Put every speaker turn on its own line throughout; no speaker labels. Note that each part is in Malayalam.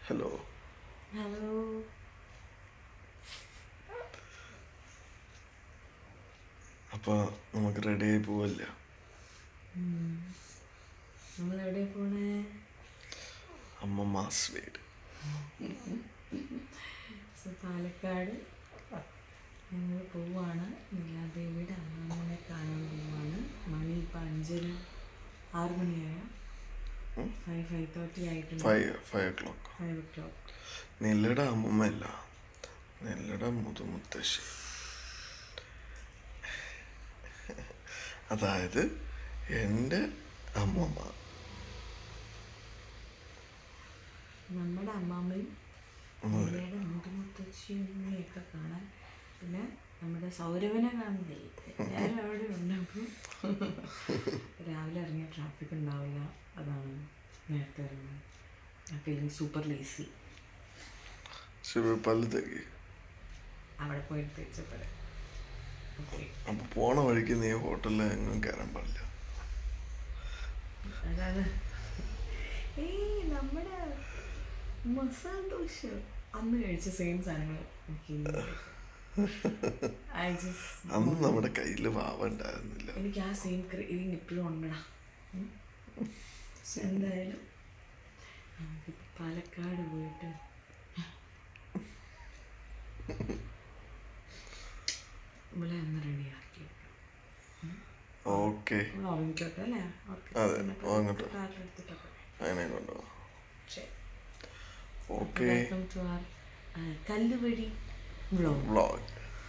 ഹലോ
ഹലോ
അപ്പോൾ നമുക്ക് റെഡി ആയി പോവല്ല
നമ്മൾ എവിടെ പോണേ
അമ്മ മാസ് വീട്
സോ പാലക്കാട് ഞങ്ങൾ പോവാണ് നീലാദേവിയുടെ അമ്മമ്മനെ കാണാൻ പോവാണ് മണി ഇപ്പം അഞ്ചര ആറ് മണിയായ ഫൈവ് ഫൈവ് തേർട്ടി ആയിട്ടുണ്ട്
five five o'clock
five o'clock
നെല്ലട അമ്മമ്മല്ല നെല്ലട മുതുമുത്തശ്ശി അതായത് എൻ്റെ അമ്മമ്മ
നമ്മുടെ അമ്മാമ്മയും അമ്മയുടെ മുതുമുത്തച്ഛിയൊക്കെ കാണാൻ പിന്നെ നമ്മുടെ സൗരവനെ കാണുന്നില്ല എല്ലാവരും അവിടെ ഉണ്ട് അപ്പം രാവിലെ ഇറങ്ങിയ ട്രാഫിക് ഉണ്ടാവില്ല അതാണ് നേരത്തെ ഇറങ്ങുന്നത് ഫീലിംഗ് സൂപ്പർ ലേസി
ശിവ പല്ല് തേക്കി
അവിടെ പോയിട്ട് തേച്ചപ്പോഴേ ഓക്കെ
അപ്പൊ പോണ വഴിക്ക് നീ ഹോട്ടലിൽ എങ്ങും കയറാൻ പാടില്ല
അതാണ് ഏയ് നമ്മുടെ മസാല ദോശ അന്ന് കഴിച്ച സെയിം സാധനങ്ങൾ ഐ ജസ്റ്റ്
അന്ന് നമ്മുടെ കയ്യിൽ വാവ ഉണ്ടായിരുന്നില്ല
എനിക്ക് ആ സെയിം ക്രീവിങ് ഇപ്പോഴും ഉണ്ടടാ ഉം. പക്ഷെ എന്തായാലും നമുക്കിപ്പോ പാലക്കാട് പോയിട്ട് ഇവിടെ ഒന്ന് റെഡിയാക്കി
ഓക്കെ
നമ്മൾ ഉറങ്ങിക്കോട്ടെ അല്ലേ
അതെ, ഉറങ്ങട്ടെ.
കാറിലെടുത്തിട്ടൊക്കെ
അതിനെ കൊണ്ടുപോവാ
ശരി
okay
welcome to R Kalluvazhi vlog
vlog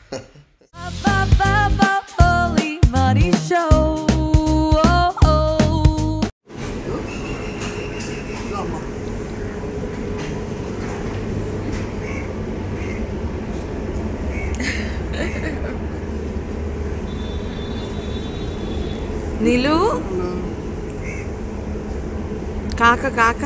Holy Money Show. Oh, oh.
നിലു കാക്ക കാക്ക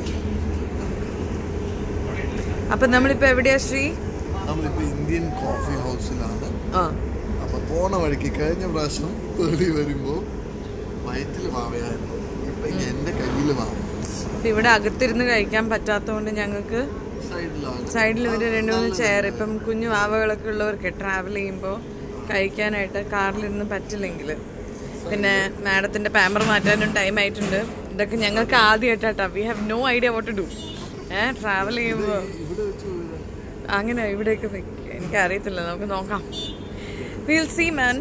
അപ്പൊ നമ്മളിപ്പോ എവിടെയാ ശ്രീ
നമ്മളിപ്പോ ഇന്ത്യൻ കോഫി ഹൗസിലാണ്
ആ
അപ്പൊ പോണ വഴിക്ക് കഴിഞ്ഞ പ്രാവശ്യം പേടി വരുമ്പോ വയറ്റിൽ മാവയായിരുന്നു ഇപ്പൊ എന്റെ കയ്യിൽ മാവ
അപ്പൊ ഇവിടെ അകത്തിരുന്ന് കഴിക്കാൻ പറ്റാത്തതുകൊണ്ട് ഞങ്ങൾക്ക്
സൈഡിലാണ്
സൈഡിൽ ഒരു രണ്ട് മൂന്ന് ചെയർ ഇപ്പം കുഞ്ഞു വാവകളൊക്കെ ഉള്ളവർക്ക് ട്രാവൽ ചെയ്യുമ്പോൾ കഴിക്കാനായിട്ട് കാറിലിരുന്ന് പറ്റില്ലെങ്കിൽ പിന്നെ മാഡത്തിന്റെ പാമ്പർ മാറ്റാനും ടൈം ആയിട്ടുണ്ട് ഇതൊക്കെ ഞങ്ങൾക്ക് ആദ്യമായിട്ടാ we have no idea what to a travel ചെയ്യുമ്പോൾ
ഇവിടെ വെച്ച് വീഴാൻ.
അങ്ങനെ ഇവിടെയൊക്കെ വെക്ക- എനിക്കറിയത്തില്ല നമുക്ക് നോക്കാം വിൽ സി മാൻ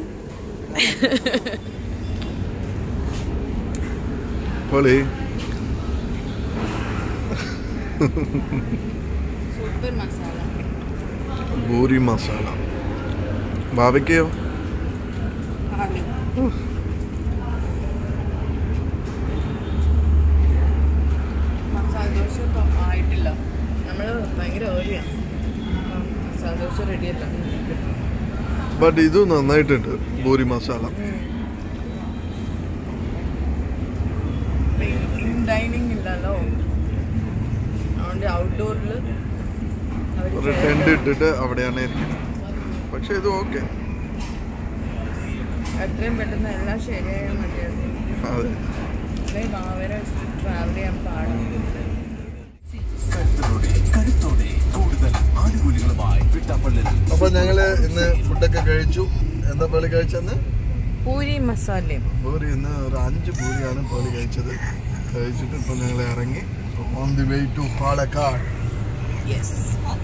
പൊളി
സൂപ്പർ മസാല
പൂരി മസാല ഭാവിക്കയോ
മസാല ദോശ ഇപ്പം ആയിട്ടില്ല നമ്മൾ ഭയങ്കര ഏർലിയാണ് മസാല ദോശ റെഡിയല്ല
ബട്ട് ഇത് നന്നായിട്ടുണ്ട് പൂരി മസാല
ഇൻ ഡൈനിങ് ഇല്ലല്ലോ അതുകൊണ്ട് ഔട്ട്ഡോറിൽ
ഒരു ടെന്റ് ഇട്ടിട്ട് അവിടെയാണ് ഇരിക്കുന്നത് പക്ഷെ ഇത് ഓക്കെ
എത്രയും പെട്ടെന്ന് എല്ലാം ശരിയായാൽ മതിയായിരുന്നു
അതെ
ഇത്രയും മാവേനെ ട്രാവൽ ചെയ്യാൻ പാടാണ്
കരുത്തോടെ കൂടുതൽ ആനുകൂല്യങ്ങളുമായി പിട്ടാപ്പള്ളിൽ
അപ്പൊ ഞങ്ങള് ഇന്ന് ഫുഡൊക്കെ കഴിച്ചു എന്താ പേളി കഴിച്ചെന്ന്
പൂരി മസാലയും
പൂരി ഇന്ന് ഒരു അഞ്ച് പൂരിയാണ് പേളി കഴിച്ചത് കഴിച്ചിട്ട് ഇപ്പൊ ഞങ്ങൾ ഇറങ്ങി on the way to Palakkad
yes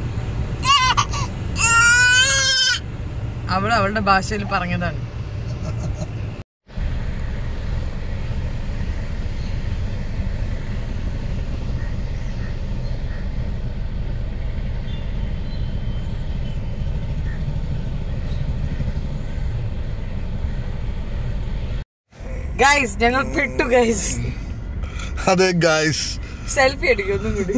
അവൾ അവളുടെ ഭാഷയിൽ പറഞ്ഞതാണ് ഗൈസ് ഞങ്ങൾ പെട്ടു ഗൈസ്
അതെ ഗായ്സ്
സെൽഫി അടിക്കും ഒന്നും കൂടി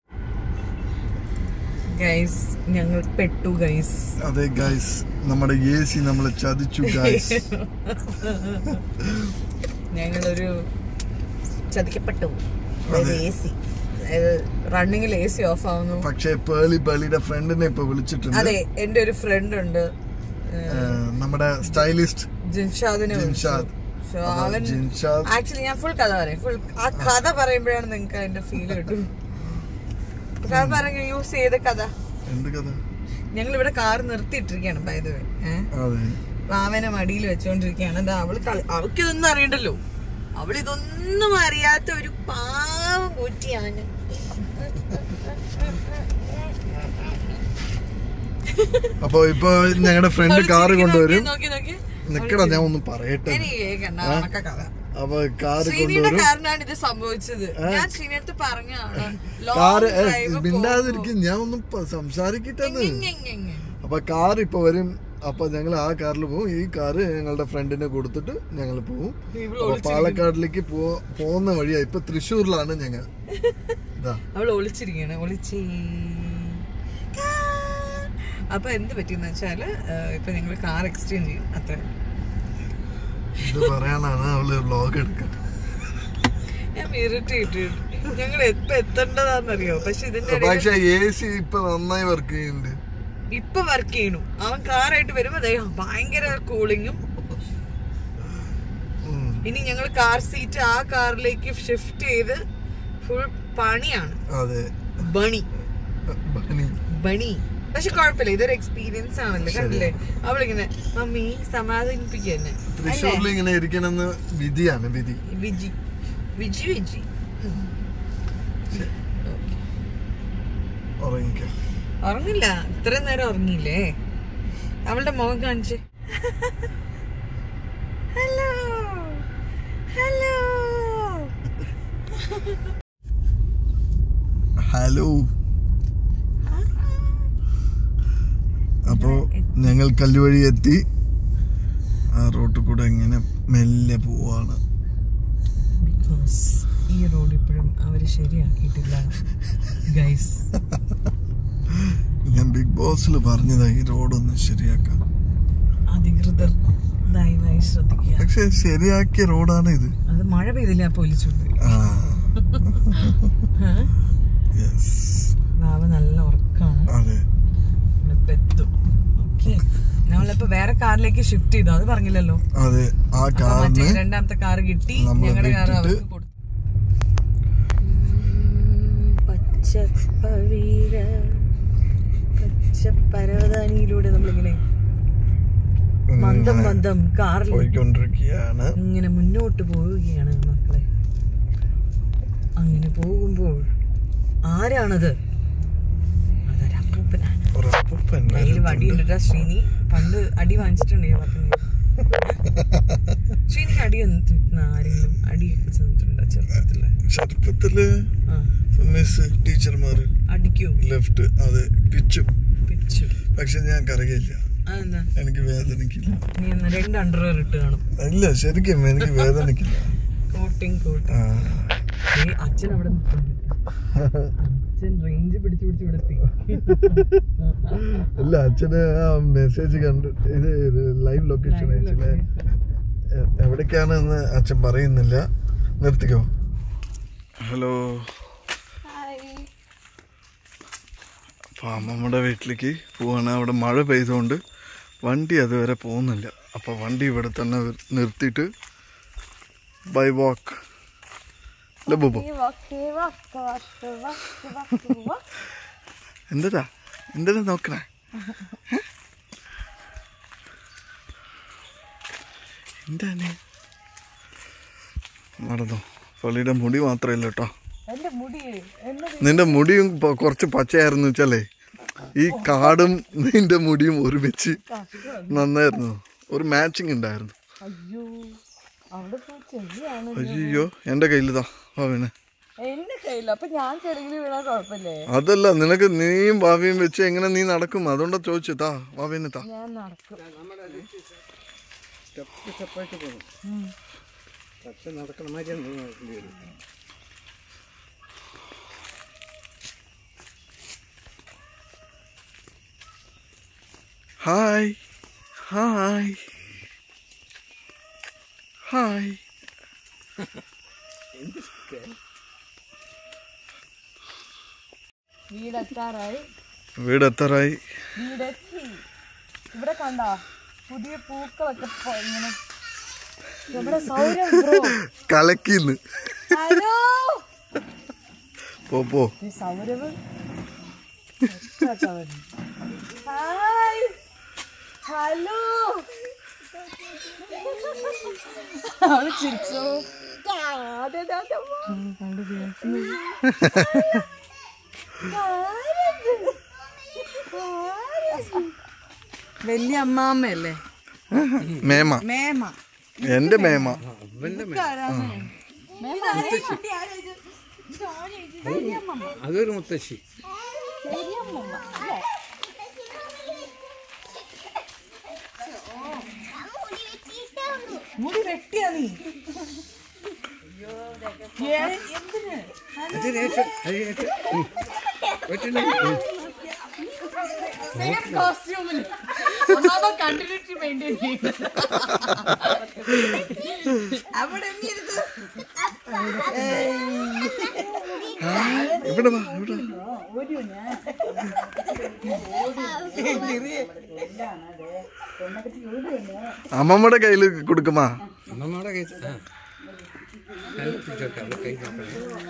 ഗൈസ് ഞങ്ങൾ പെട്ടു ഗൈസ്
അതെ ഗായ്സ് നമ്മുടെ എ സി നമ്മളെ ചതിച്ചു ഗായ്സ്
ഞങ്ങളൊരു ചതിക്കപ്പെട്ടു അതായത് എ സി അതായത് റണ്ണിങ്ങിൽ എ സി ഓഫ് ആവുന്നു
പക്ഷേ പേളി പേളിയുടെ ഫ്രണ്ടിനെ ഇപ്പൊ വിളിച്ചിട്ടുണ്ട്
അതെ എന്റെ ഒരു ഫ്രണ്ട് ഉണ്ട്
ഏഹ്, നമ്മുടെ സ്റ്റൈലിസ്റ്റ്
ജിൻഷാദിനെ
ജിൻഷാദ്
So,
അപ്പൊ
അവൻ
ജിൻഷാദ്
ആക്ച്വലി ഞാൻ ഫുൾ കഥ പറയും ഫുൾ ആ കഥ പറയുമ്പോഴാണ് നിങ്ങൾക്ക് അതിന്റെ ഫീൽ കിട്ടും സാർ പറഞ്ഞു യൂസ് ചെയ്ത കഥ
എന്ത് കഥ
ഞങ്ങൾ ഇവിടെ കാർ നിർത്തിയിട്ടിരിക്കുകയാണ് ബൈ ദ വേ ഏഹ്
അതെ
വാവനെ മടിയിൽ വെച്ചോണ്ടിരിക്കുകയാണ് എന്താ അവള് കളി അവൾക്ക് ഇതൊന്നും അറിയണ്ടല്ലോ അവൾ ഇതൊന്നും അറിയാത്ത ഒരു പാവം കുറ്റിയാണ്
അപ്പൊ ഇപ്പൊ ഞങ്ങളുടെ ഫ്രണ്ട്
അവള്
കാറ്
ചിരിക്ക്
കൊണ്ടുവരും
നോക്കി, നോക്കി, നോക്കി.
നിക്കടാ ഞാൻ ഒന്ന് പറയട്ടെ
എനിക്ക് കേൾക്കണ്ട ഉണക്ക കഥ
അപ്പൊ കാറ്
ശ്രീനിയുടെ
കൊണ്ടുവരും
കാറിനാണ് ഇത് സംഭവിച്ചത് ഞാൻ ശ്രീനിയടുത്ത് പറഞ്ഞാണ്
കാറ്
ലോങ് ഡ്രൈവ്
മിണ്ടാതിരിക്കും ഞാൻ ഒന്ന് പ- സംസാരിക്കട്ടെന്ന് അപ്പൊ കാർ ഇപ്പൊ വരും അപ്പൊ ഞങ്ങൾ ആ കാറിൽ പോകും ഈ കാറ് ഞങ്ങളുടെ ഫ്രണ്ടിനെ കൊടുത്തിട്ട് ഞങ്ങൾ പോകും അപ്പൊ പാലക്കാടിലേക്ക് പോ പോകുന്ന വഴിയാ ഇപ്പൊ തൃശ്ശൂരിലാണ് ഞങ്ങൾ ഇതാ
അവൾ ഒളിച്ചിരിക്കുകയാണ് ഒളിച്ചി അപ്പൊ എന്ത് പറ്റിയെന്ന് വെച്ചാല് ഏഹ്, ഇപ്പൊ ഞങ്ങൾ കാർ എക്സ്ചേഞ്ച് ചെയ്യും അത്ര
ഇത് പറയാനാണ് അവള് വ്ലോഗ് എടുക്കുന്നത്
ഞാൻ ഇറിറ്റേറ്റ് ഞങ്ങൾ എപ്പോ എത്തേണ്ടതാന്നറിയോ പക്ഷെ ഇതിന്റെ ഇടയിൽ
പക്ഷെ എ സി ഇപ്പൊ നന്നായി വർക്ക് ചെയ്യുന്നുണ്ട്
ഇപ്പൊ വർക്ക് ചെയ്യണു അവൻ കാറായിട്ട് വരുമ്പോ ദേ ഭയങ്കര കൂളിങ്ങും
ഉം.
ഇനി ഞങ്ങൾ കാർ സീറ്റ് ആ കാറിലേക്ക് ഷിഫ്റ്റ് ചെയ്ത് ഫുൾ പണിയാണ്
അതെ
ബണി
ബനി
ബണി പക്ഷെ കുഴപ്പമില്ല ഇതൊരു എക്സ്പീരിയൻസ് ആണല്ലോ കണ്ടില്ലേ അവളിങ്ങനെ മമ്മി സമാധാനിപ്പിക്കുക തന്നെ
തൃശ്ശൂരിൽ ഇങ്ങനെ ഇരിക്കണമെന്ന് വിധിയാണ് വിധി
വിജി വിജി വിജി
ഉറങ്ങിക്ക
ഉറങ്ങില്ല ഇത്രയും നേരം ഉറങ്ങിയില്ലേ അവളുടെ മുഖം കാണിച്ച് ഹലോ ഹലോ
ഹലോ അപ്പോ ഞങ്ങൾ കല്ലുവഴി എത്തി ആ റോട്ടിൽ കൂടെ ഇങ്ങനെ മെല്ലെ പോവാണ്
ബിക്കോസ് ഈ റോഡ് ഇപ്പോഴും അവര് ശരിയാക്കിയിട്ടില്ല ഗൈസ്
ഞാൻ ബിഗ് ബോസിൽ പറഞ്ഞതാ ഈ റോഡൊന്ന് ശരിയാക്കാം
അധികൃതർ ദയവായി ശ്രദ്ധിക്കുക
പക്ഷെ ശരിയാക്കിയ റോഡാണ് ഇത്
അത് മഴ പെയ്തില്ല പോലീസ്
ആ യെസ്
ബാബ നല്ല ഉറക്കാണ്
അതെ
നമ്മളിപ്പോ എത്തും ഓക്കെ നമ്മളിപ്പോ വേറെ കാറിലേക്ക് ഷിഫ്റ്റ് ചെയ്തു അത് പറഞ്ഞില്ലല്ലോ
അതെ ആ
അപ്പൊ മറ്റേ
കാറിന്
രണ്ടാമത്തെ കാർ കിട്ടി
നമ്മള്
ഞങ്ങളുടെ കാർ
വിട്ടിട്ട്
അവർക്ക് കൊടുത്തു പച്ചപ്പവീര പച്ചപ്പരവതാനിയിലൂടെ നമ്മളിങ്ങനെ മന്ദം
ഇങ്ങനെ
മന്ദം കാറിൽ
പോയിക്കൊണ്ടിരിക്കുകയാണ്
ഇങ്ങനെ മുന്നോട്ട് പോവുകയാണ് മക്കളെ അങ്ങനെ പോകുമ്പോൾ ആരാണത് അതൊരു അപ്പൂപ്പനാണ്
ഉറപ്പൻ
കയ്യിൽ വടി ഉണ്ടിട്ടാ ശ്രീനി പണ്ട് അടി വാങ്ങിച്ചിട്ടുണ്ട് ഈ പറഞ്ഞു ശ്രീനിക്ക് അടി വന്നിട്ടുണ്ട് ആരെങ്കിലും അടിയൊക്കെ ചെന്നിട്ടുണ്ടോ ചെറുപ്പത്തില്
ചെറുപ്പത്തില്
ആ
മിസ് ടീച്ചർമാര്
അടിക്കൂ
ലെഫ്റ്റ് അതെ പിച്ചു
പിച്ചു
പക്ഷെ ഞാൻ കരകയില്ല
അതെന്താ
എനിക്ക് വേദനിക്കില്ല
നീ എന്നാ രണ്ട് അണ്ടർവെയർ ഇട്ട് കാണും
ഇല്ല ശരിക്കും എനിക്ക് വേദനിക്കില്ല
കോട്ടിങ് കോട്ടിങ്
ആ.
അച്ഛൻ അവിടെ നിൽക്കുന്നുണ്ട് അച്ഛൻ റേഞ്ച് പിടിച്ച് പിടിച്ച് ഇവിടെ എത്തി
ഇല്ല അച്ഛന് ആ മെസ്സേജ് കണ്ട് ഇത് ലൈവ് ലൊക്കേഷൻ അയച്ചില്ലേ എ- എവിടേക്കാണെന്ന് അച്ഛൻ പറയുന്നില്ല നിർത്തിക്കോ ഹലോ അപ്പൊ അമ്മമ്മയുടെ വീട്ടിലേക്ക് പോവാണ് അവിടെ മഴ പെയ്തുകൊണ്ട് വണ്ടി അതുവരെ പോകുന്നില്ല അപ്പൊ വണ്ടി ഇവിടെ തന്നെ നിർത്തിയിട്ട് ബൈ വാക്ക് അല്ല ബോബോ എന്തടാ എന്തടാ നോക്കണേ ഏ? എന്താണ് നടന്നോ പള്ളിയുടെ മുടി മാത്രമല്ല കേട്ടോ
എന്റെ മുടി
നിന്റെ മുടിയും പ- കുറച്ച് പച്ചയായിരുന്നു വെച്ചാലേ ഈ കാടും നിന്റെ മുടിയും ഒരുമിച്ച് നന്നായിരുന്നു ഒരു മാച്ചിങ് ഉണ്ടായിരുന്നു
അയ്യോ അവിടെ പോയി ചെല്ലിയാണ്
അയ്യോ എൻ്റെ കയ്യിലിതാ ഭാവിനെ
എന്റെ കയ്യില്ല അപ്പൊ ഞാൻ ചെറുകിൽ വീണാ കുഴപ്പമില്ലേ
അതല്ല നിനക്ക് നീയും ഭാവിയും വെച്ച് എങ്ങനെ നീ നടക്കും അതുകൊണ്ടാ ചോദിച്ചു താ ഭാവിനെ താ
ഞാൻ നടക്കും
ഹായ് ഹായ് ഹായ്
വീടെത്താറായി
വീട് എത്താറായി
വീടെത്തി ഇവിടെ കണ്ട പുതിയ പൂക്കളൊക്കെ പ- ഇങ്ങനെ നമ്മുടെ സൗരം ബ്രോ
കലക്കിന്ന്
ഹലോ
പോ പോ
ഈ സൗരവ് ഹായ് ഹലോ അവള് ചിരിച്ചോ വലിയ അമ്മാമ്മയല്ലേ
മേമ
മേമ
എന്റെ മേമ
അതൊരു മുത്തശ്ശി
മുടി വെട്ടിയാ നീ ഏ, എന്തിന്
അതിനേറ്റ് അതിനേറ്റ് വെട്ടിന്
കോസ്റ്റ്യൂമില് അമ്മാവ കണ്ടിന്യൂറ്റി മെയിൻറ്റെയിൻ ചെയ്യുന്നത് അവിടെ ഇരുന്ന്
ഇവിടെ വാ ഇവിടെ അമ്മമ്മയുടെ കയ്യിൽ കൊടുക്കുമാ
അമ്മമ്മയുടെ കൈ ആ കൈ പിടിച്ചോട്ടെ, അവിടെ കൈ നോക്കണം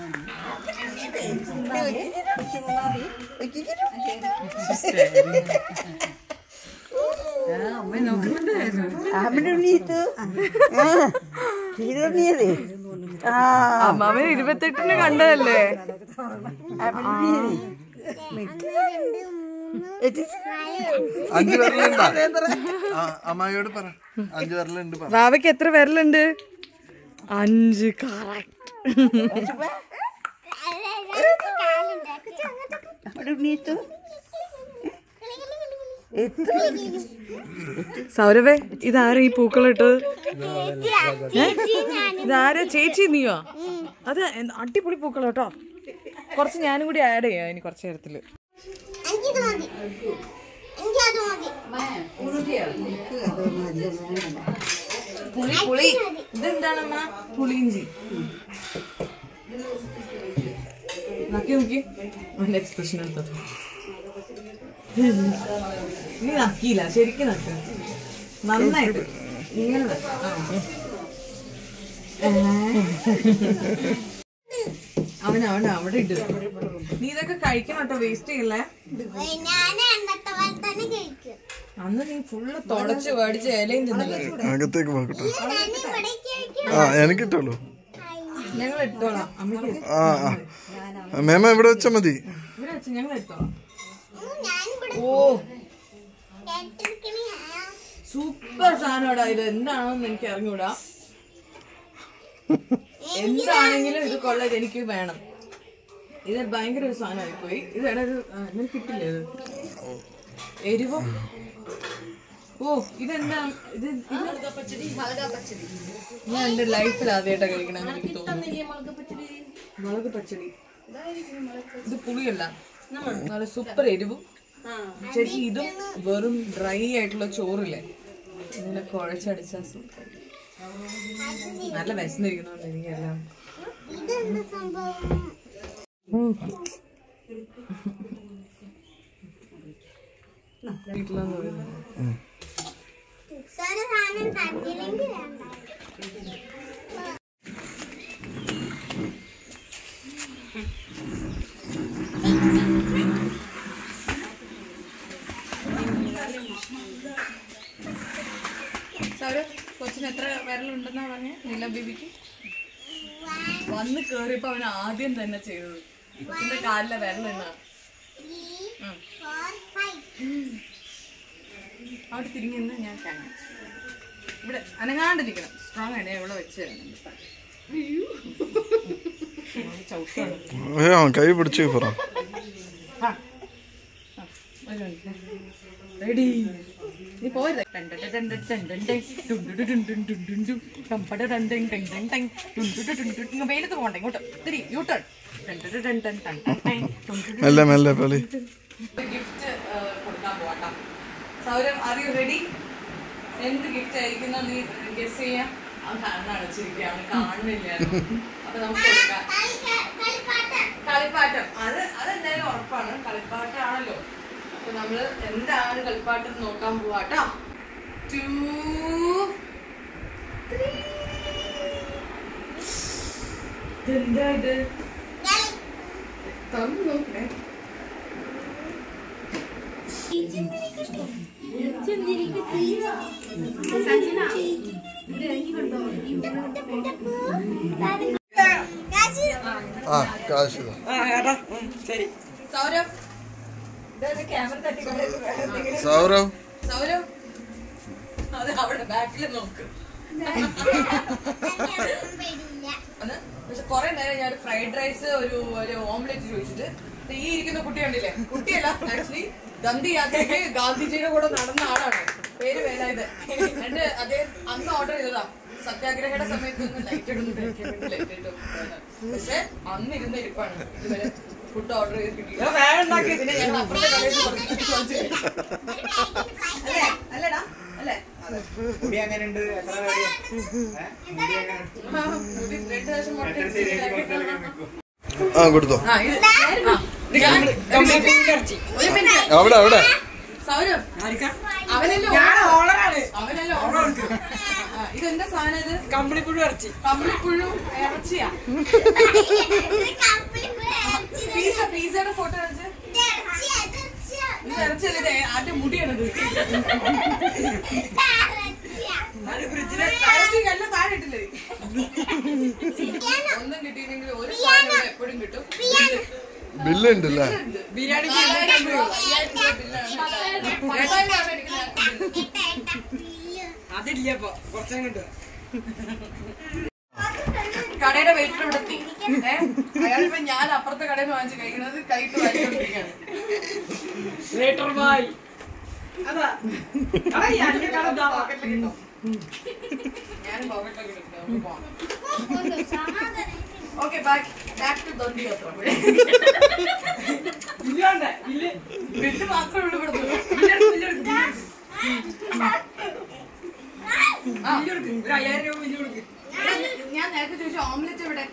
അമ്മാവൻ ഇരുപത്തെട്ടിന് കണ്ടതല്ലേ
അഞ്ചു വിരലുണ്ടാ ആ, അമ്മായിയോട് പറ അഞ്ചു വിരലുണ്ട് പറ
വാവയ്ക്ക് എത്ര വിരലുണ്ട് അഞ്ച് കറക്റ്റ് സൗരവേ ഇതാരാ ഈ പൂക്കളിട്ടത് ഏ? ഇതാരാ ചേച്ചി നീയോ അത് എന്ത് അടിപൊളി പൂക്കൾ കേട്ടോ കുറച്ച് ഞാനും കൂടി ആഡ് ചെയ്യാം ഇനി കുറച്ച് നേരത്തില്
എനിക്കിത് മതി എനിക്കത് മതി
പുളി പുളി ഇതെന്താണമ്മ പുളിയിഞ്ചി നക്കി നോക്കി അവന്റെ എക്സ്പ്രഷൻ എടുത്തത് നീ നക്കിയില്ല ശരിക്കും നക്ക നന്നായിട്ട് ഇങ്ങനെ വെക്ക്. ആ. അവൻ അവൻ അവിടെ ഇട്ട് നീ ഇതൊക്കെ കഴിക്കണം കേട്ടോ വേസ്റ്റ് ചെയ്യല്ലേ
ഞാൻ അന്നത്തെ പോലെ തന്നെ കഴിക്കും
അന്ന് നീ ഫുള്ള് തുടച്ച് മേടിച്ച് ഇലയും തിന്നില്ല
അകത്തേക്ക് പോകട്ടെ
ഞാൻ ഇവിടെ കഴിക്കും
ആ എനിക്കിട്ടുള്ളൂ
ഞങ്ങൾ എടുത്തോളാം അമ്മയ്ക്ക്
ആ ആ മേമ ഇവിടെ വെച്ചാ മതി
ഇവിടെ വെച്ച് ഞങ്ങൾ എടുത്തോളാം
ഞാൻ ഇവിടെ
ഓ
കേട്ടിരിക്കണ
സൂപ്പർ സാധനമാടാ ഇത് എന്താണെന്ന് എനിക്ക് അറിഞ്ഞൂടാ എന്താണെങ്കിലും ഇത് കൊള്ളത് എനിക്ക് വേണം ഇത് ഭയങ്കര ഒരു സാധനമായി പോയി ഇത് എടാ ഒരു ആ, നിനക്ക് കിട്ടില്ലേ ഇത് എരിവും ഓ ഇതെന്താ ഇത് ഇത് ഞാൻ എന്റെ ലൈഫിൽ ആദ്യമായിട്ടാ കഴിക്കണമെന്ന് എനിക്ക് തോന്നുന്നു മുളക് പച്ചടി ഇത് പുളിയല്ല നല്ല സൂപ്പർ എരിവും ശരിക്കും ഇതും വെറും ഡ്രൈ ആയിട്ടുള്ള ചോറില്ലേ ഇങ്ങനെ കുഴച്ചടിച്ചാ സൂപ്പർ നല്ല വിശന്നിരിക്കുന്നോണ്ട് എനിക്കെല്ലാം
ഇതെന്ത് സംഭവം
വീട്ടിലെന്ന് പറയുന്നത്
ഒരു സാധനം തന്നില്ലെങ്കിൽ വേണ്ട
കൊച്ചിന് എത്ര വിരലുണ്ടെന്നാ പറഞ്ഞ നീല ബേബിക്ക് വന്ന് കേറിയപ്പോ അവൻ ആദ്യം തന്നെ ചെയ്തത് കൊച്ചിന്റെ കാലിലെ വിരലെണ്ണ
ത്രീ ഫോർ ഫൈവ്
അവിടെ തിരിഞ്ഞു നിന്ന് ഞാൻ കാണാം ഇവിടെ അനങ്ങാണ്ടിരിക്കണം സ്ട്രോങ് ആയിട്ട് ഞാൻ ഇവിടെ വെച്ച് തരുന്നുണ്ട് നമുക്ക് ചവിട്ടാണ്
ഏ ആ കൈ പിടിച്ച് പറ
റെഡി നീ പോയത് വെയിലത്ത് പോകണ്ട ഇങ്ങോട്ട് തിരി യൂട്ടേൺ
മെല്ലെ മെല്ലെ കളി
ഗിഫ്റ്റ് കൊടുക്കാൻ പോവാട്ടോ സൗരം ആർ യു റെഡി എന്ത് ഗിഫ്റ്റ് ആയിരിക്കുന്ന നീ ഗസ് ചെയ്യാം അവൻ കണ്ണ് അടച്ചിരിക്കുകയാണ് കാണുന്നില്ല അപ്പൊ നമുക്ക് കൊടുക്കാം
കളിപ്പാട്ടം
കളിപ്പാട്ടം അത് അതെന്തായാലും ഉറപ്പാണ് കളിപ്പാട്ടാണല്ലോ അപ്പൊ നമ്മള് എന്താണ് കളിപ്പാട്ടം എന്ന് നോക്കാൻ പോവാട്ടോ ടൂ ഇതെന്താ ഇത് തുറന്ന് നോക്കണേ
ആ കാശ് ഇതാ.
ശരി സൗരവ് ക്യാമറ തട്ടി
സൗരവ്
സൗരവ് അത് അവിടെ ബാക്കിൽ നോക്ക് അത് പക്ഷെ കുറെ നേരം ഞാൻ ഫ്രൈഡ് റൈസ് ഒരു ഒരു ഓംലെറ്റ് ചോദിച്ചിട്ട് ദേ ഈ ഇരിക്കുന്ന കുട്ടി കണ്ടില്ലേ കുട്ടിയല്ല ആക്ച്വലി ഗന്ധി യാത്രയ്ക്ക് ഗാന്ധിജിയുടെ കൂടെ നടന്ന ആളാണ് പേര് വേലായത് എന്നിട്ട് അദ്ദേഹം അന്ന് ഓർഡർ ചെയ്തതാ സത്യാഗ്രഹയുടെ സമയത്ത് ലൈറ്റ് ഇടുന്നു ലൈറ്റ് ഇട്ടു പക്ഷെ അന്ന് ഇരുന്ന ഇരിപ്പാണ് ഇതുവരെ ഫുഡ് ഓർഡർ ചെയ്ത് കിട്ടിയില്ല വേണ്ടാക്കി പിന്നെ ഞങ്ങൾ അപ്പുറത്തെ കടയിൽ നിന്ന് കുറച്ച് ചോദിച്ചു അല്ലേ അല്ലേടാ അല്ലേ
മുടി അങ്ങനെ ഉണ്ട് എത്ര പേര്? ഏ? മുടി അങ്ങനെ ഉണ്ട്.
ആ, മുടി രണ്ട് പ്രാവശ്യം മുട്ട
എത്ര ശരിയാക്കി കൊടുത്താലൊക്കെ നിൽക്കും.
ആ കൊടുത്തോ
ആ, ഇത് ആ, ഇത് ഞാൻ ഒരു മിനിറ്റ്
അവിടെ അവിടെ
സൗരവ് അവനല്ലേ അവനല്ലേ ഓർഡർ ഇതെന്താ സാധനം ഇത് കമ്പിളിപ്പുഴു ഇറച്ചി കമ്പിളിപ്പുഴു ഇറച്ചിയാ പീസ പീസയുടെ ഫോട്ടോ കാണിച്ച് ഇത് ഇറച്ചിയല്ല ഇത് ആദ്യം മുടിയാണ് ഇത് ഫ്രിഡ്ജിലെ ഇറച്ചി എല്ലാം താഴെ ഇട്ടില്ലേ ഒന്നും കിട്ടിയില്ലെങ്കിൽ ഒരു സാധനം ഇവിടെ എപ്പോഴും കിട്ടും
ബില്ല് ഉണ്ടല്ലേ
ബിരിയാണി
അതില്ലപ്പോ കുറച്ചങ്ങോട്ട്
കടയുടെ വെയിറ്റർ ഇവിടെ എത്തി ഏ? അയാളിപ്പോ ഞാൻ അപ്പുറത്തെ കടയിൽ നിന്ന് വാങ്ങിച്ച് കഴിക്കുന്നത് കൈട്ട് വാങ്ങിക്കൊണ്ടിരിക്കുകയാണ്
ലേറ്റർ ബായ് അതാ അതാ ഈ അഞ്ച് കട ദാ.
ഞാൻ പോക്കറ്റിലൊക്കെ ഇട്ടിട്ട് നമുക്ക് പോവാം okay back back to Dandi യാത്ര
ഇല്ലാണ്ട് ഇല്ല
ബില്ല് മാത്രമേ ഉള്ളൂ ഇവിടെ
ബില്ലെടുക്ക്, ബില്ലെടുക്ക്. ബില്ലെടുക്ക്. ഒരു അയ്യായിരം രൂപ ബില്ല് കൊടുക്ക്
ഞാൻ നേരത്തെ ചോദിച്ചു ഓംലെറ്റ് എവിടെ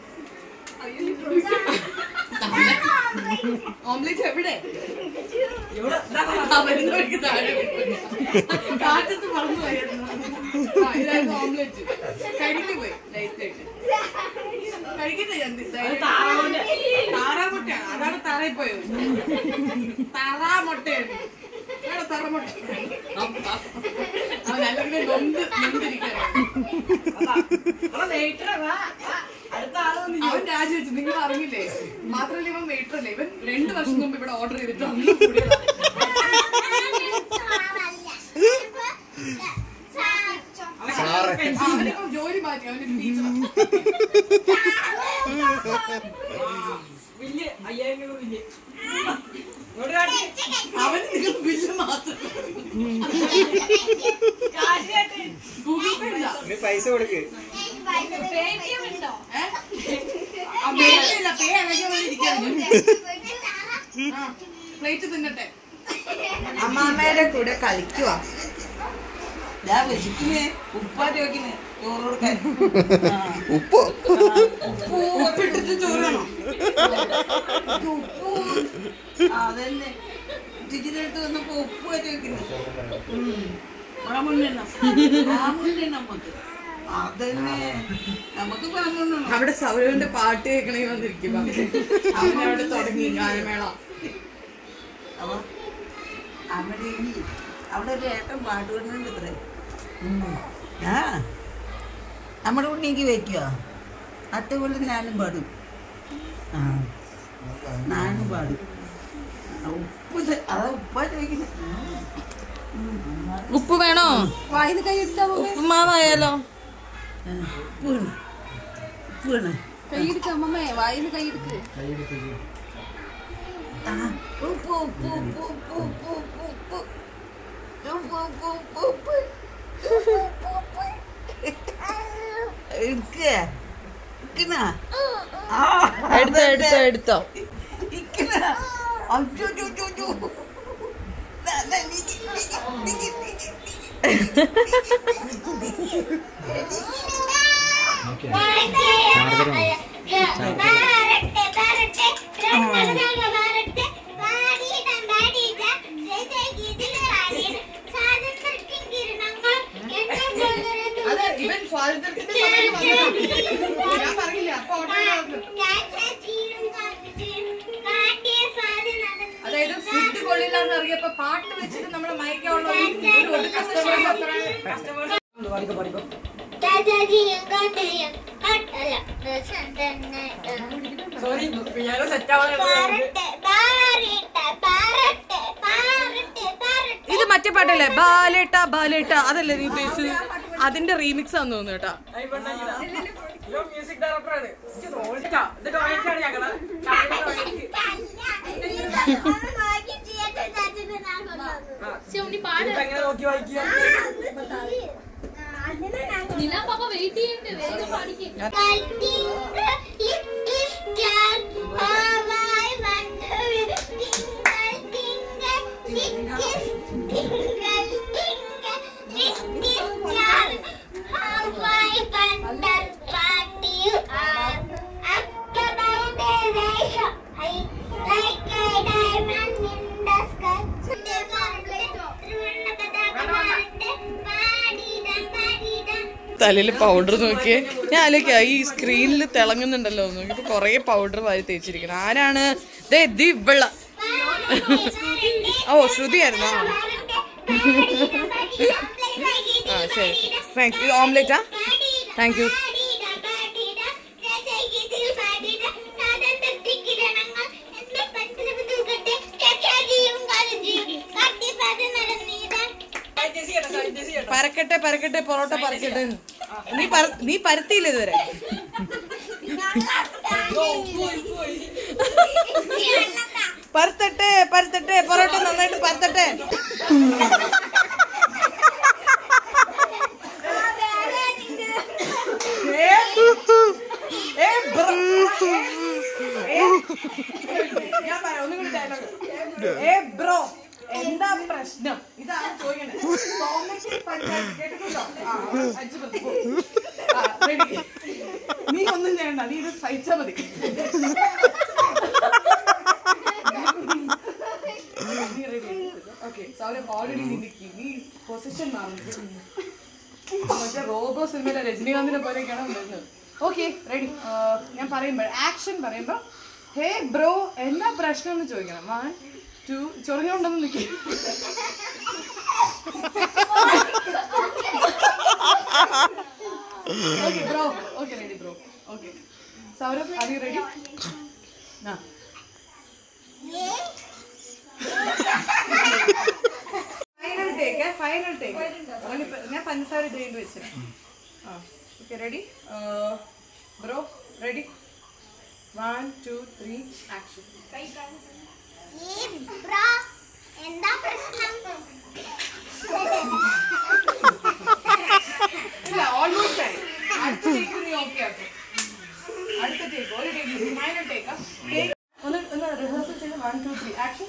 ഓംലെറ്റ് എവിടെ
എവിടെ ദാ,
ആ, വരുന്ന വഴിക്ക് താഴെ വീണു. കാറ്റത്ത് പറന്നു പോയായിരുന്നു ആ, ഇതായിരുന്നു ഓംലെറ്റ് കഴിക്കിട്ട് പോയി ലൈറ്റ് ആയിട്ട് കഴിക്കില്ല ഞാൻ
അത് താറാവിന്റെ
താറാമുട്ടയാണ് അതാണ് താറായി പോയത് താറാമുട്ടയാണ് വേണോ താറാമുട്ട അവൻ അല്ലെങ്കിൽ നൊന്ത് നൊന്തിരിക്കാനാണ്
അതാ ലേറ്റർ വാ വാ. അടുത്ത ആള് വന്ന്
അവൻ രാജിവെച്ചു നിങ്ങൾ അറിഞ്ഞില്ലേ മാത്രമല്ല ഇവൻ വെയിറ്റർ അല്ലേ ഇവൻ രണ്ടു വർഷം മുമ്പ് ഇവിടെ ഓർഡർ ചെയ്തിട്ട് അന്ന് കൂടിയതാണ്. ആ, അവനിപ്പം ജോലി മാറ്റി അവന് ടീച്ചറാണ്
ബില്ല് അയ്യായിരം രൂപ ബില്ല് ഇങ്ങോട്ട് കാട്ടി.
അവന് നിങ്ങൾ ബില്ല് മാത്രം
കാശ് കാട്ട്.
ഗൂഗിൾ പേ ഇല്ല
നീ പൈസ കൊടുക്ക്
ഏ? ആ, പേ ഇല്ല പേ അഴകെ ഇരിക്കാണ് പ്ലേറ്റ് തിന്നട്ടെ
അമ്മാമ്മയുടെ കൂടെ കളിക്കുക ഞാൻ വിശിക്കുന്നേ ഉപ്പാ ചോദിക്കുന്നേ ചോറ് കൊടുക്കാൻ
ഉപ്പോ
ഉപ്പിട്ടിട്ട് ചോറ് വേണോ ഉപ്പ് അതന്നെ ചിച്ചിനടുത്ത് വന്നപ്പോ ഉപ്പ് ചോദിക്കുന്നേ മുന്നേ നമുക്ക് അതന്നെ നമുക്ക് പറഞ്ഞു
അവിടെ സൗരവിന്റെ പാട്ട് കേൾക്കണേ വന്നിരിക്കും അവനവിടെ തുടങ്ങി ഗാനമേള
അപ്പൊ അവിടെ ഈ അവിടെ ഒരു ഏട്ടൻ പാട്ട് പാടുന്നുണ്ട് ഇത്രേ ആ നമ്മുടെ ഉണ്ണിക്ക് വെക്കുക അതുപോലെ ഞാനും പാടും ആ ഞാനും പാടും ആ, ഉപ്പ് ചെ- അതാ ഉപ്പ ചോദിക്കുന്നത്
ഉപ്പ് വേണോ ഉപ്പുമാവായാലോ
ഉപ്പ് വേണം ഉപ്പ് വേണം
കൈയെടുക്ക അമ്മമ്മേ വായിന്ന് കൈയെടുക്ക്
ആ, ഉപ്പ് ഉപ്പ് ഉപ്പ് ഉപ്പ് ഉപ്പ് ഉപ്പ് ഉപ്പ് ഉപ്പ് ഉപ്പ് ഉപ്പ് ഉപ്പ് എടുക്കുക ഇക്കണ ആ
എടുത്തോ എടുത്തോ എടുത്തോ
ഇക്കണ അയ്യോ അയ്യോ അയ്യോ അയ്യോ ദാ, ദാ, നിക്ക്, നിക്ക്, നിക്ക്, നിക്ക്, നിക്ക്.
അതെ ഇവൻ സ്വാതന്ത്ര്യത്തിന്റെ സമയത്ത് വന്നതാ. ഞാൻ പറഞ്ഞില്ല അപ്പൊ ഓർഡർ അതായത് ഫുഡ് കൊള്ളില്ല എന്ന് അറിയപ്പോ പാട്ട്
ചാച്ചാജിയും കണ്ടയും കട്ടല രസം തന്നെ
സോറി പിയാനോ സെറ്റ് ആവാൻ
പാറട്ടെ പാറട്ടെ പാറട്ടെ പാറട്ടെ പാറട്ടെ
ഇത് മറ്റേ പാട്ടല്ലേ ബാലേട്ട ബാലേട്ട അതല്ലേ നീ ഉദ്ദേശിച്ചത് അതിന്റെ റീമിക്സ് ആണെന്ന് തോന്നുന്നു കേട്ടാ
മ്യൂസിക് ഡയറക്ടറാണ് ഇത് ഡോയിക്കാണ് ഞങ്ങള് എങ്ങനെ നോക്കി വായിക്കുക
നിലാ പാപ്പ വെയിറ്റ് ചെയ്യണ്ടേ വേഗം പാടിക്കേ
തലയിൽ പൗഡർ നോക്കിയേ ഞാൻ ആലോചിക്കാം ഈ സ്ക്രീനിൽ തിളങ്ങുന്നുണ്ടല്ലോ നോക്കിയപ്പോ കൊറേ പൗഡർ വാരി തേച്ചിരിക്കണം ആരാണ് ദേ ദി ഇവള ഓ ശ്രുതിയായിരുന്നോ ആ ശരി താങ്ക്സ് ഇത് ഓംലെറ്റാ താങ്ക് യു പരക്കട്ടെ പരക്കട്ടെ പൊറോട്ട പരക്കട്ടെ നീ പര- നീ പരത്തിയില്ല ഇതുവരെ പരത്തട്ടെ പരത്തട്ടെ പൊറോട്ട നന്നായിട്ട് പരത്തട്ടെ ഏ, ബ്ര- ഏ, ഞാൻ പറയാം, ഒന്നും കൂടി dialogue. ഏ ബ്രോ എന്താ പ്രശ്നം ഇതാണ് ചോദിക്കണേ തോമസ് പഞ്ചായത്ത് കേട്ടിട്ടുണ്ടോ ആ, അടിച്ച് പത്ത് പോ. ആ, ready. നീ ഒന്നും ചെയ്യണ്ട നീ ഇത് സഹിച്ചാ മതി ഓക്കെ സൗരഭ് ഓൾറെഡി നിൽക്കി നീ പൊസിഷൻ മാറുന്നു മറ്റേ റോബോ സിനിമയിലെ രജനീകാന്തിനെ പോലെയൊക്കെയാണ് വരുന്നത് ഓക്കെ റെഡി ഞാൻ പറയുമ്പോൾ ആക്ഷൻ പറയുമ്പോൾ ഹേ ബ്രോ എന്താ പ്രശ്നം എന്ന് ചോദിക്കണം വൺ ടു ചൊറിഞ്ഞുകൊണ്ടൊന്ന് നിൽക്കും okay bro okay ready bro okay Saurabh are you ready ആ ഫൈനൽ ടേക്ക് ഫൈനൽ ടേക്ക് ഞാൻ പഞ്ചസാര ഇത് ചെയ്ത് വെച്ചു ആ okay ready bro ready one two three action
എന്താ പ്രശ്നം
ഇല്ല ഓൾമോസ്റ്റ് ആയി അടുത്ത ടേക്ക് നീ ഓക്കെ ആക്കും അടുത്ത ടേക്ക് ഒരു ടേക്ക് ഫൈനൽ ടേക്ക് ടേക്ക് ഒന്ന് ഒന്ന് റിഹേഴ്സൽ ചെയ്ത് വൺ ടു ത്രീ ആക്ഷൻ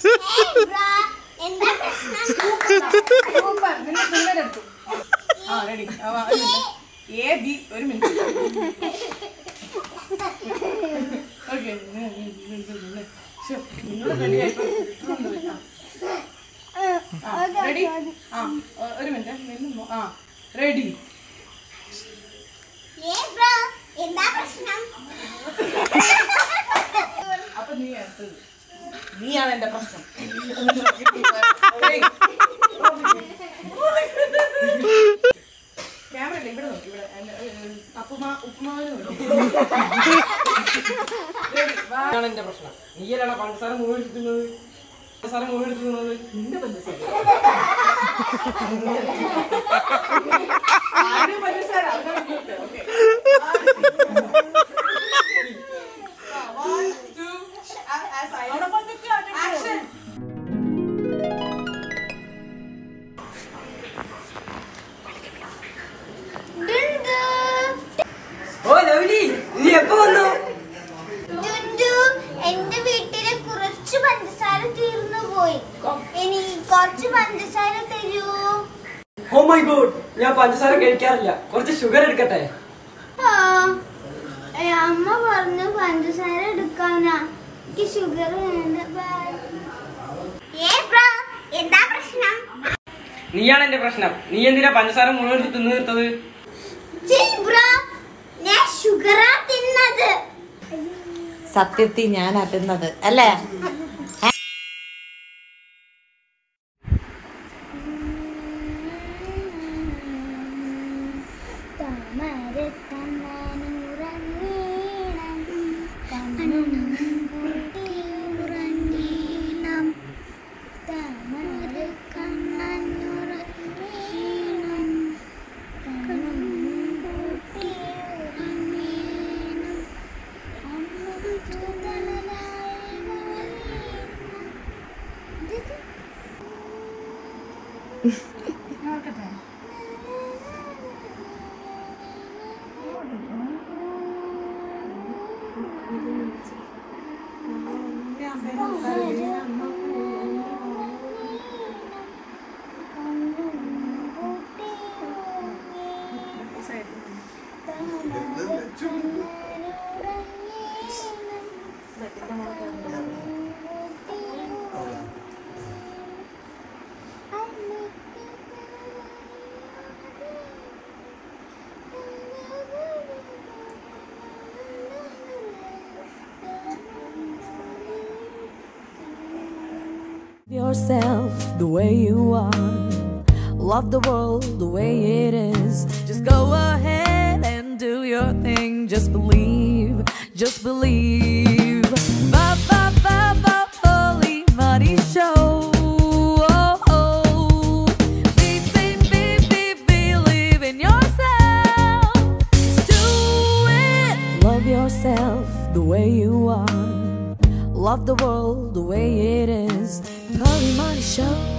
എന്താ പ്രശ്നം
സൂപ്പർ നിങ്ങൾ ഫിംഗർ എടുത്തു ആ റെഡി എ ബി ഒരു മിനിറ്റ് ഓക്കെ നിങ്ങൾ റെഡി ആയിപ്പോ റെഡി ആ ഒ- ഒരു മിനിറ്റ് നിന്നു ആ റെഡി
ഏ ബ്രോ എന്താ പ്രശ്നം
അപ്പൊ നീ അടുത്തത് നീയാണ് എന്റെ പ്രശ്നം ക്യാമറ ഇല്ല ഇവിടെ നോക്കി ഇവിടെ എന്റെ, ഏ, അപ്പുമാ ഉപ്പുമാവിന് നോക്കി Ready, വാ.
ഇതാണ് എന്റെ പ്രശ്നം നീയല്ലാണ് പഞ്ചസാര മുഴുവൻ എടുക്കുന്നത് പഞ്ചസാര മുഴുവൻ എടുക്കുന്നത്
നിന്റെ പഞ്ചസാര ആരും പഞ്ചസാര അവനാണ് കൂട്ട്. Okay. ആ, one, two, a- as I- Action.
ഓ ലവ്ലി നീ എപ്പോ വന്നു
ജുജു എന്റെ വീട്ടിലെ കുറച്ച് പഞ്ചസാര തീർന്നു പോയി ഇനി കുറച്ച് പഞ്ചസാര തരൂ
ഓ മൈ ഗോഡ് ഞാൻ പഞ്ചസാര കഴിക്കാറില്ല കുറച്ച് ഷുഗർ എടുക്കട്ടെ
ആ, ഏ, അമ്മ പറഞ്ഞു പഞ്ചസാര എടുക്കാനാ എനിക്ക് ഷുഗർ വേണ്ട ബൈ. ഏ ബ്രോ എന്താ പ്രശ്നം
നീയാണ് എന്റെ പ്രശ്നം നീ എന്തിനാ പഞ്ചസാര മുഴുവൻ എടുത്ത് തിന്നു തീർത്തത്
ചിൽ ബ്രോ ഞാൻ ഷുഗറാ തിന്നത്
സത്യത്തിൽ ഞാൻ അതുന്നത് അല്ലേ
yourself the way you are. Love the world the way it is. Just go ahead and do your thing. Just believe, just believe. Ba ba ba ba holy money show. Oh, oh. Be, be, be, be, believe in yourself. Do it. Love yourself the way you are. Love the world the way it is. Holy money show.